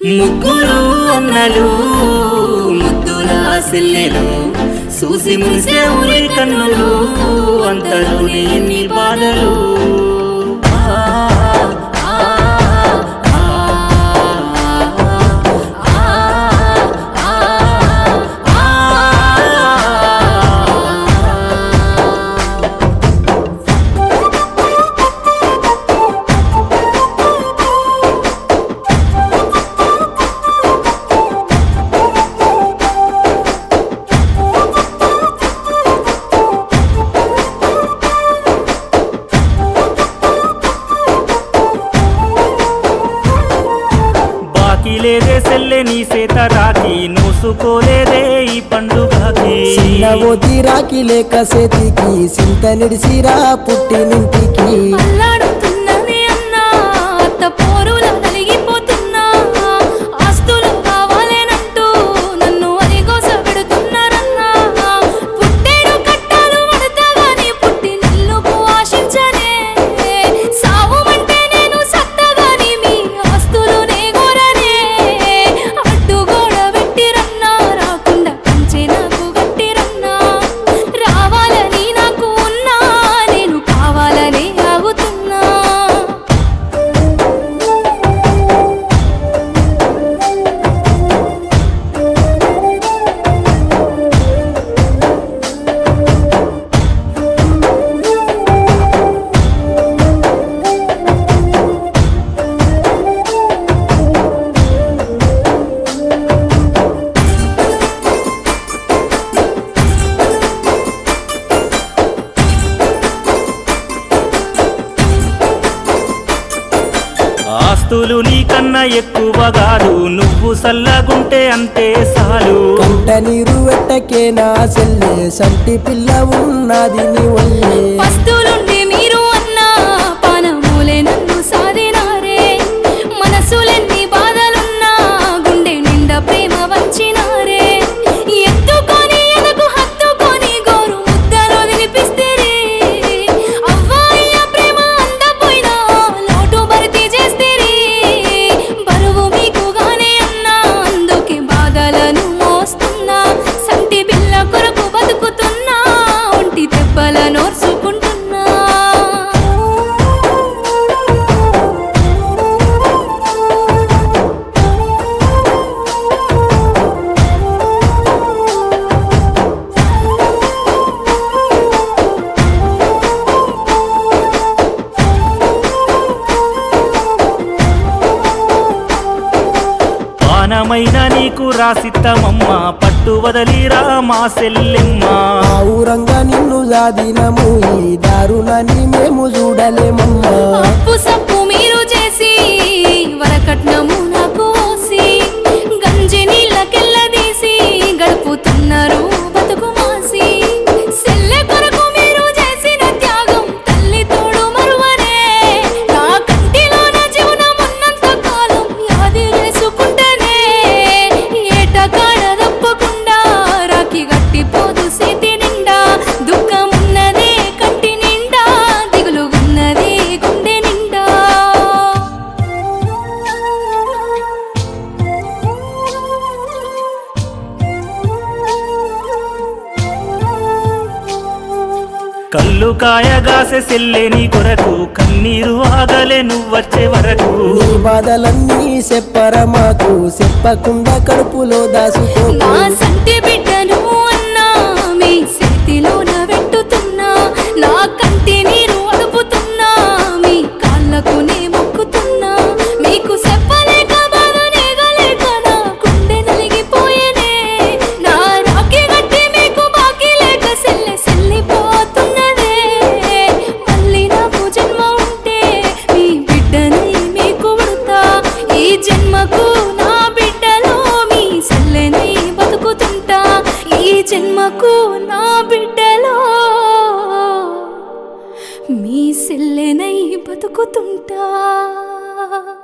ముగ్గురు అన్నలు ముద్దుల సెల్లెలు చూసి మురిసే ఊరి కన్నులు అంతలోనే ఎన్ని బాధలు ఆ, ఆ, ఆ, ఆ, ఆ, ఆ. బాకీ లేదే సెల్లె నీ సేత రాకి నోసుకోలేదే ఈ పండుగకి చిన్నవోతి రాకి లేక సేతికి సింత నిడిసిరా పుట్టినింటికి అల్లాడుతున్నది అన్నా అత్త పోరుల నలిగిపోతున్నా ఆస్తులు కావాలేనంటూ నన్ను అరిగోస పెడుతున్నారన్నా పుట్టేడు కట్టాలు పడతాగాని పుట్టి నిల్లుకు ఆశించనే సావుమంటే నేను సత్తగాని మీ ఆస్తులు నే గోరనే అడ్డుగోడ పెట్టిరన్నా రాకుండా కంచె నాకు గట్టిరన్నా రావాలని నాకు ఉన్నా నేను కావాలని ఆగుతున్నా ఆస్తులు నీకన్నా ఎక్కువ కాదు నువ్వు సల్లగుంటే అంతే సాలు కంట నీరు వెట్టకే నా సెల్లె సంటి పిల్ల ఉన్నది నీ ఒళ్ళే వస్తులుండి మీరు అన్నా పానమూలే నన్ను సాధినారే మనసులెన్ని బాధలున్నా గుండె నిండా ప్రేమ వంచినారే ఎత్తుకొని ఎనకు హత్తుకొని గోరు ముద్దలు వినిపిస్తేరే అవ్వాయ్య ప్రేమ అందపోయినా లోటు భర్తీ చేస్తేరే బరువు మీకుగానే అన్నా అందుకే బాధలను మోస్తున్నా సంటి పిల్ల కొరకు బతుకుతున్నా ఒంటి దెబ్బల నోర్చుకుంటున్నా పానమైన నీకు రాసిత్తమమ్మ పట్టు వదలిరా మా సెల్లెమ్మ ఆ ఊరంగా నిన్ను జాదినము ఈ దారుణాన్ని మేము చూడలేమమ్మా అప్పు సప్పు మీరు చేసి వరకట్నము నాకు ఓసి గంజి నీళ్ళకెళ్ళదీసి గడుపుతున్నారు బతుకు మాసి సెల్లె కొరకు మీరు చేసిన త్యాగం తల్లి తోడు మరువనే నా కంటిలోన జీవనం ఉన్నంత కాలం యాది వేసుకుంటేనే ఏట కాడ తప్పకుండా రాకి గట్టిపోదు సేతి నిండా దుఃఖం ఉన్నదే కంటి నిండా దిగులు ఉన్నదే గుండె నిండా కళ్ళు కాయగాసె సెల్లెని కొరకు కన్నీరు ఆగలే నువ్వచ్చే వరకు నీ బాధలన్నీ చెప్పర మాకు చెప్పకుండా కడుపులో దాసుకో నా సంటి బిడ్డను అన్నా మీ చేతిలోన పెట్టుతున్నా నా కంటి నీరు అడుపుతున్నా మీ కాళ్ళకు నే మొక్కుతున్నా మీకు చెప్పలేక బాధ నేగలేక నా గుండె నలిగిపోయేనే నా రాకి గట్టి మీకు బాకీ లేక సెల్లె సెల్లిపోతున్నదే మళ్ళీ నాకు జన్మ ఉంటే మీ బిడ్డని మీకు ఉడతా ఈ జన్మకు నా బిడ్డలో మీ సెల్లెని బతుకుతుంటా ఈ జన్మకు నా బిడ్డలో మీ సెల్లెనై బతుకుతుంటా